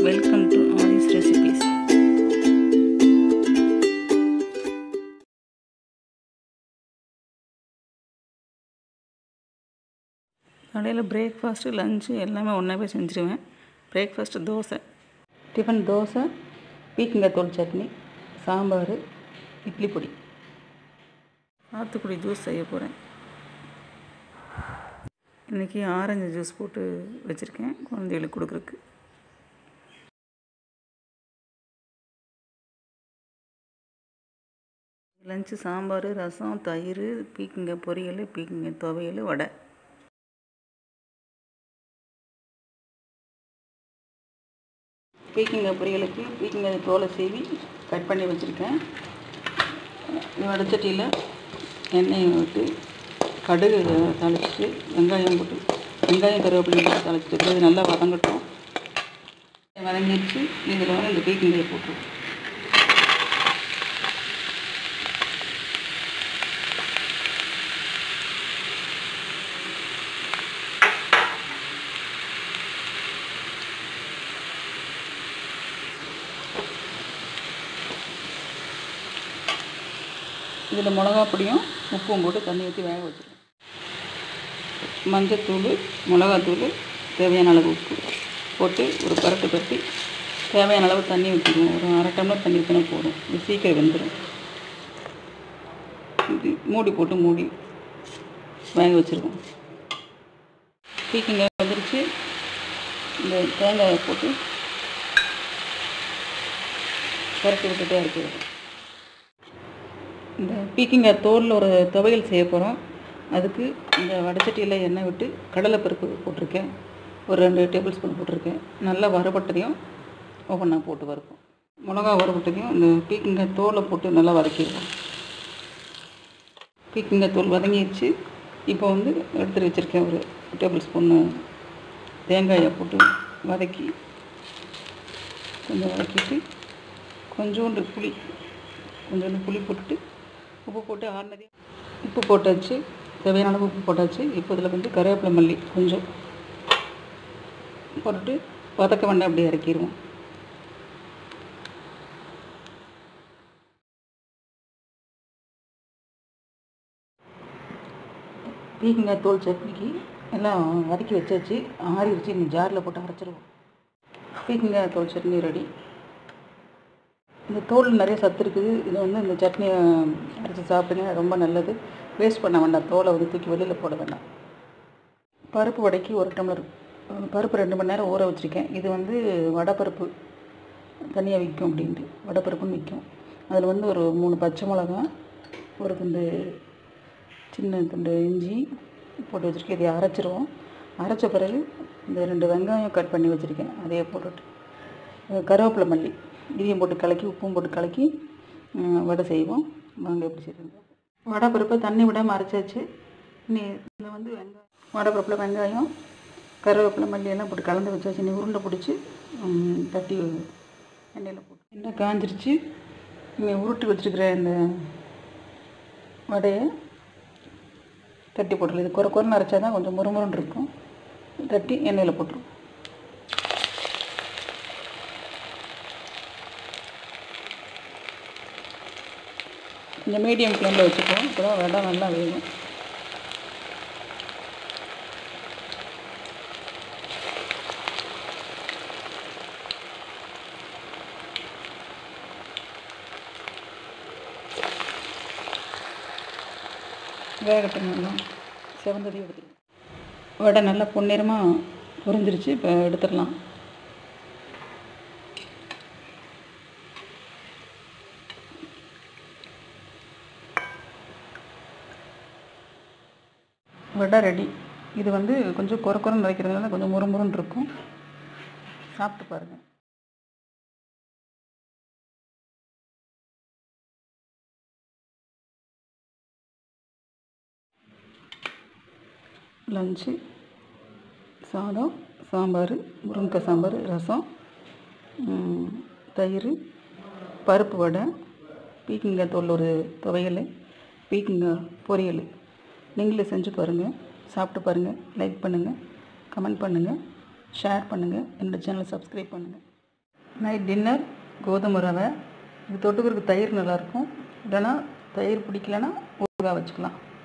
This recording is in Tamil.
வெல்கம் டு ஆதிஸ் ரெசிபீஸ் காலையில் பிரேக்ஃபாஸ்ட்டு லஞ்சு எல்லாமே ஒன்றாவே செஞ்சுருவேன் பிரேக்ஃபாஸ்ட்டு தோசை டிஃபன் தோசை பீக்கங்காய் தோல் சட்னி சாம்பார் இட்லி பொடி சாத்துக்குடி ஜூஸ் செய்ய போகிறேன் இன்றைக்கி ஆரஞ்சு ஜூஸ் போட்டு வச்சுருக்கேன் குழந்தைகளுக்கு கொடுக்குறக்கு லஞ்சு சாம்பார் ரசம் தயிர் பீக்கங்காய் பொரியல் பீக்கங்காய் துவையல் வடை பீக்கங்காய் பொரியலுக்கு பீக்கங்காய் தோலை சீவி கட் பண்ணி வச்சுருக்கேன் வடச்சட்டியில் எண்ணெயை விட்டு கடுகு தாளிச்சிட்டு வெங்காயம் போட்டு வெங்காயம் கருவேப்பிலை போட்டு தாளிச்சிட்டு இது நல்லா வதங்கட்டும் வதங்கிடுச்சு இதில் வந்து இந்த பீக்கங்காயை போட்டுருவோம் இதில் மிளகா பொடியும் உப்பும் போட்டு தண்ணி ஊற்றி வேக வச்சுருவேன் மஞ்சத்தூள் மிளகாத்தூள் தேவையான அளவு உப்பு போட்டு ஒரு பரட்டு பரட்டி தேவையான அளவு தண்ணி ஊற்றிடுவோம் ஒரு அரை டம்ளர் தண்ணி ஊற்றினா போதும் இது சீக்கிரம் வெந்துடும் இது மூடி போட்டு மூடி வேக வச்சுருவோம் பீக்கிங்காய் வந்துருச்சு இந்த தேங்காயை போட்டு பரட்டி விட்டுட்டே இருக்கிறது இந்த பீக்கிங்காய் தோலில் ஒரு துவையல் செய்ய போகிறோம் அதுக்கு இந்த வடச்சட்டியில் எண்ணெய் விட்டு கடலைப்பருப்பு போட்டிருக்கேன் ஒரு ரெண்டு டேபிள் ஸ்பூன் போட்டிருக்கேன் நல்லா வறுபட்டதையும் ஒவ்வொன்றா போட்டு வறுப்போம் மிளகா வறுபட்டதையும் இந்த பீக்கிங்காய் தோலை போட்டு நல்லா வதக்கிடுவோம் பீக்கிங்காய் தோல் வதங்கிடுச்சு இப்போ வந்து எடுத்து வச்சுருக்கேன் ஒரு டேபிள் ஸ்பூன்னு தேங்காயை போட்டு வதக்கி கொஞ்சம் வதக்கிட்டு கொஞ்சோண்டு புளி கொஞ்சோண்டு புளி போட்டுட்டு உப்பு போட்டு ஆறுனதையும் உப்பு போட்டாச்சு தேவையான அளவு உப்பு போட்டாச்சு இப்போ இதில் வந்து கருவேப்பிலை மல்லி கொஞ்சம் போட்டுட்டு வதக்க வேண்டாம் அப்படியே இறக்கிடுவோம் பீக்கங்காய் தோல் சட்னிக்கு எல்லாம் வதக்கி வச்சாச்சு ஆறிடுச்சு இந்த ஜாரில் போட்டு அரைச்சிருவோம் பீக்கங்காய் தோல் சட்னி ரெடி இந்த தோல் நிறைய சத்து இருக்குது இது வந்து இந்த சட்னியை அரைச்சி சாப்பிடுங்க ரொம்ப நல்லது வேஸ்ட் பண்ண வேண்டாம் தோலை வந்து தூக்கி வெளியில் போட வேண்டாம் பருப்பு வடைக்கு ஒரு டம்ளர் பருப்பு ரெண்டு மணி நேரம் ஊற வச்சுருக்கேன் இது வந்து வடைப்பருப்பு தனியாக விற்கும் அப்படின்ட்டு வடைப்பருப்புன்னு விற்கும் அதில் வந்து ஒரு மூணு பச்சை மிளகா ஒரு துண்டு சின்ன துண்டு இஞ்சி போட்டு வச்சுருக்கேன் இதை அரைச்சிருவோம் அரைச்ச பிறகு இந்த ரெண்டு வெங்காயம் கட் பண்ணி வச்சுருக்கேன் அதையே போட்டுட்டு கருவேப்பிலை மல்லி இதையும் போட்டு கலக்கி உப்பும் போட்டு கலக்கி வடை செய்வோம் வாங்க எப்படி செய்யுங்க வடை பருப்பை தண்ணி விடாமல் அரைச்சாச்சு நீ இதில் வந்து வெங்காயம் வடை பருப்பில் வெங்காயம் கருவேப்பிலை மல்லி எல்லாம் போட்டு கலந்து வச்சாச்சு நீ உருண்டை பிடிச்சி தட்டி எண்ணெயில் போட்டு எண்ணெய் காஞ்சிருச்சு நீங்கள் உருட்டி வச்சுருக்கிற இந்த வடையை தட்டி போட்டுருல இது குறை குறைன்னு அரைச்சா தான் கொஞ்சம் முறுமுறுன்னு இருக்கும் தட்டி எண்ணெயில் போட்டுருவோம் இந்த மீடியம் ஃப்ளேமில் வச்சுக்குவோம் அப்போ தான் வடை நல்லா வேகும் வேகட்டும் நல்லா செவந்ததையும் எடுத்துருவோம் வடை நல்லா பொன்னிறமாக பொரிஞ்சிருச்சு இப்போ எடுத்துடலாம் வடை ரெடி இது வந்து கொஞ்சம் குறை குறை நிறைக்கிறதுனால கொஞ்சம் முறுமுறுன்னு இருக்கும் சாப்பிட்டு பாருங்கள் லஞ்சு சாதம் சாம்பார் முருங்கைக்காய் சாம்பார் ரசம் தயிர் பருப்பு வடை பீக்கங்காய் தோல் ஒரு துவையல் பீக்கங்காய் பொரியல் நீங்களே செஞ்சு பாருங்கள் சாப்பிட்டு பாருங்கள் லைக் பண்ணுங்கள் கமெண்ட் பண்ணுங்கள் ஷேர் பண்ணுங்கள் என்னோடய சேனலை சப்ஸ்கிரைப் பண்ணுங்கள் நைட் டின்னர் கோதுமை ரவை இது தொட்டுக்கிறதுக்கு தயிர் நல்லாயிருக்கும் இல்லைன்னா தயிர் பிடிக்கலனா ஊறுகாய் வச்சுக்கலாம்